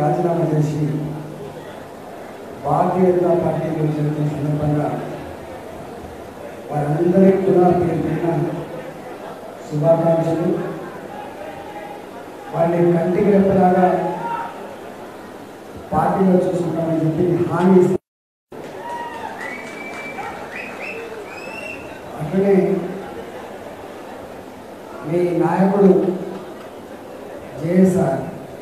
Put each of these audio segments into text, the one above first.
రాజీనామా చేసి భారతీయ జనతా పార్టీకి వచ్చిన సందర్భంగా వారందరికీ కూడా పేరు పేరున శుభాకాంక్షలు వాళ్ళని కంటికి రెప్పలాగా పార్టీలో చూసుకుంటామని చెప్పి హామీ ఇస్తారు అట్లనే మీ నాయకుడు జేఎస్ఆర్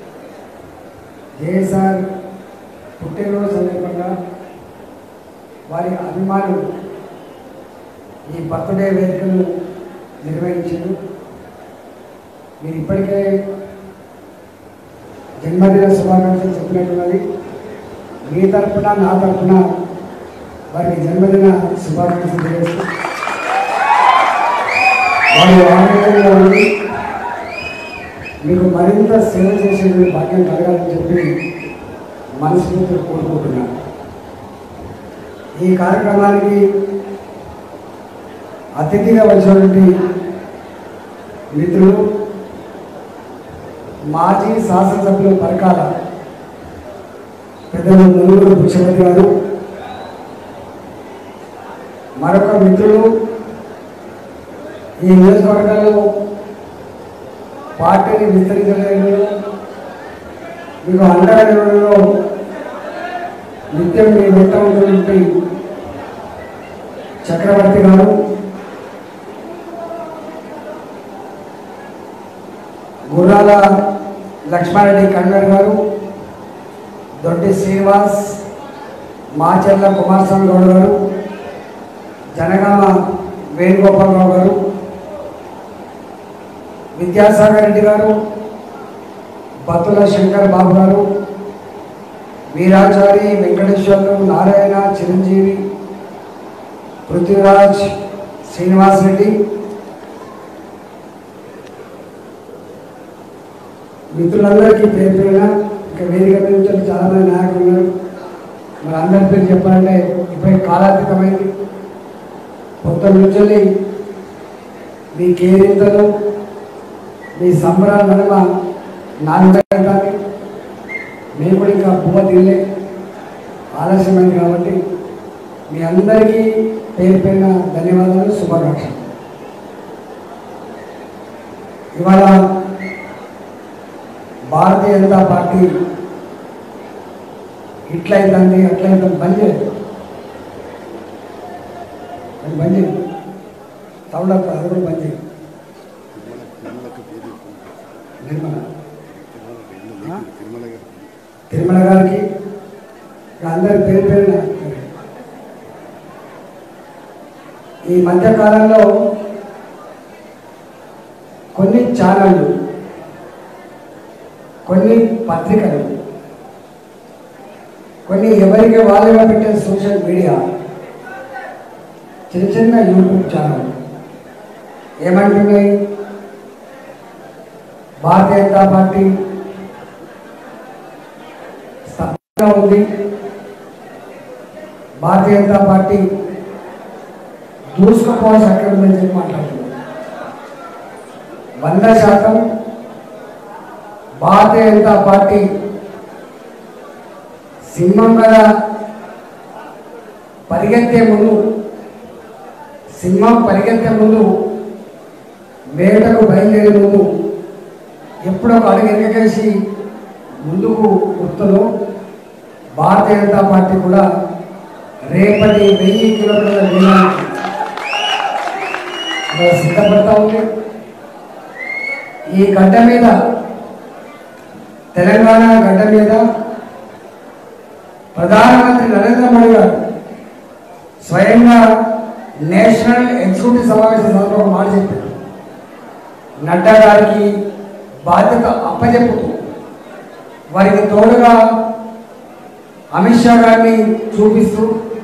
జేఎస్ఆర్ పుట్టినరోజు సందర్భంగా వారి అభిమానులు ఈ బర్త్డే వేడుకలు నిర్వహించారు మీరు ఇప్పటికే జన్మదిన శుభాకాంక్షలు చెప్పినట్టున్నది మీ తరఫున నా తరఫున వారికి జన్మదిన శుభాకాంక్షలు తెలియజేస్తూ వారు ఆరోగ్యంగా ఉండి మీకు మరింత సేవ చేసే భాగ్యం కలగాలని చెప్పి మనస్ఫూర్తిగా కోరుకుంటున్నాను ఈ కార్యక్రమానికి అతిథిగా వచ్చినటువంటి మిత్రులు మాజీ శాసనసభ్యులు పరకాల పెద్దలు మునుగురు పుష్పతి గారు మరొక మిత్రులు ఈ నియోజకవర్గాల్లో పార్టీని విస్తరించడంలో మీకు అండగా నిత్యం మీ వెంట ఉన్నటువంటి చక్రవర్తి గారు గుర్రాల లక్ష్మారెడ్డి కన్వర్ గారు దొడ్డి శ్రీనివాస్ మాచర్ల కుమారస్వామి గౌడ్ గారు జనగామ వేణుగోపాలరావు గారు విద్యాసాగర్ రెడ్డి గారు బతుల శంకర్ బాబు గారు వీరాచారి వెంకటేశ్వర్లు నారాయణ చిరంజీవి పృథ్వీరాజ్ శ్రీనివాస్ రెడ్డి మిత్రులందరికీ పేరు పేరున ఇక వేదిక మీద నుంచి చాలా మంది నాయకులు ఉన్నారు మరి అందరి పేరు చెప్పాలంటే ఇప్పటికి కాలాతీతమైంది కొత్త నుంచి మీ కేరింతలు మీ సంబరాల నడుమ నాలుగు మేము కూడా ఇంకా బువ్వ తినలే ఆలస్యమైంది కాబట్టి మీ అందరికీ పేరు పేరున ధన్యవాదాలు శుభాకాంక్షలు ఇవాళ భారతీయ జనతా పార్టీ ఇట్లయితుంది అట్లయితుంది బంద్ చేయదు అది బంద్ చేయదు సౌండ్ అవుతుంది అది కూడా బంద్ చేయదు నిర్మల ఆ? తిరుమల గారికి ఇక అందరి పేరు పేరున ఈ మధ్య కాలంలో కొన్ని ఛానళ్ళు కొన్ని పత్రికలు కొన్ని ఎవరికి వాళ్ళుగా పెట్టే సోషల్ మీడియా చిన్న చిన్న యూట్యూబ్ ఛానల్ ఏమంటున్నాయి భారతీయ జనతా పార్టీ స్తబ్దంగా ఉంది భారతీయ జనతా పార్టీ దూసుకుపోవాల్సి అక్కడ ఉందని చెప్పి మాట్లాడుతుంది వంద శాతం భారతీయ జనతా పార్టీ సింహం కదా పరిగెత్తే ముందు సింహం పరిగెత్తే ముందు వేటకు బయలుదేరే ముందు ఎప్పుడో ఒక అడుగు వెనకేసి ముందుకు వస్తుందో భారతీయ జనతా పార్టీ కూడా రేపటి వెయ్యి కిలోమీటర్ల వేగానికి ఇవాళ సిద్ధపడతా ఉంది ఈ గడ్డ మీద తెలంగాణ గడ్డ మీద ప్రధానమంత్రి నరేంద్ర మోడీ గారు స్వయంగా నేషనల్ ఎగ్జిక్యూటివ్ సమావేశం సందర్భంగా ఒక మాట చెప్పారు నడ్డా గారికి బాధ్యత అప్పచెప్పుతూ వారికి తోడుగా అమిత్ షా గారిని చూపిస్తూ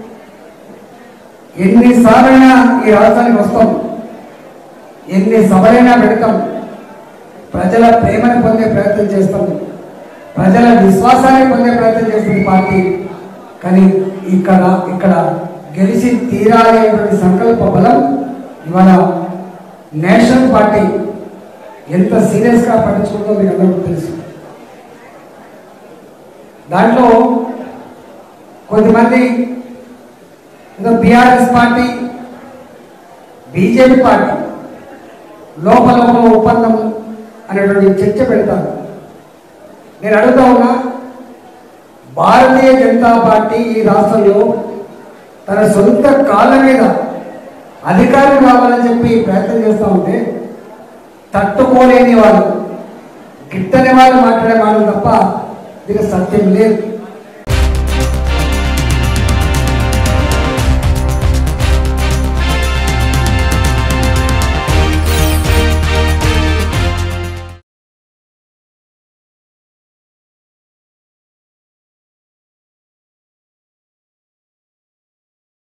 ఎన్నిసార్లైనా ఈ రాష్ట్రానికి వస్తాం ఎన్ని సభలైనా పెడతాం ప్రజల ప్రేమను పొందే ప్రయత్నం చేస్తాం ప్రజల విశ్వాసాన్ని పొందే ప్రయత్నం చేస్తుంది పార్టీ కానీ ఇక్కడ ఇక్కడ గెలిచి తీరాలి అనేటువంటి సంకల్ప బలం ఇవాళ నేషనల్ పార్టీ ఎంత సీరియస్గా పట్టించుకుందో మీకు అందరికీ తెలుసు దాంట్లో కొంతమంది ఏదో బీఆర్ఎస్ పార్టీ బీజేపీ పార్టీ లోపల లోపల ఒప్పందం అనేటువంటి చర్చ పెడతారు నేను అడుగుతా ఉన్నా భారతీయ జనతా పార్టీ ఈ రాష్ట్రంలో తన సొంత కాళ్ళ మీద అధికారం కావాలని చెప్పి ప్రయత్నం చేస్తూ ఉంటే తట్టుకోలేని వాళ్ళు గిట్టని వాళ్ళు మాట్లాడే వాళ్ళు తప్ప దీనికి సత్యం లేదు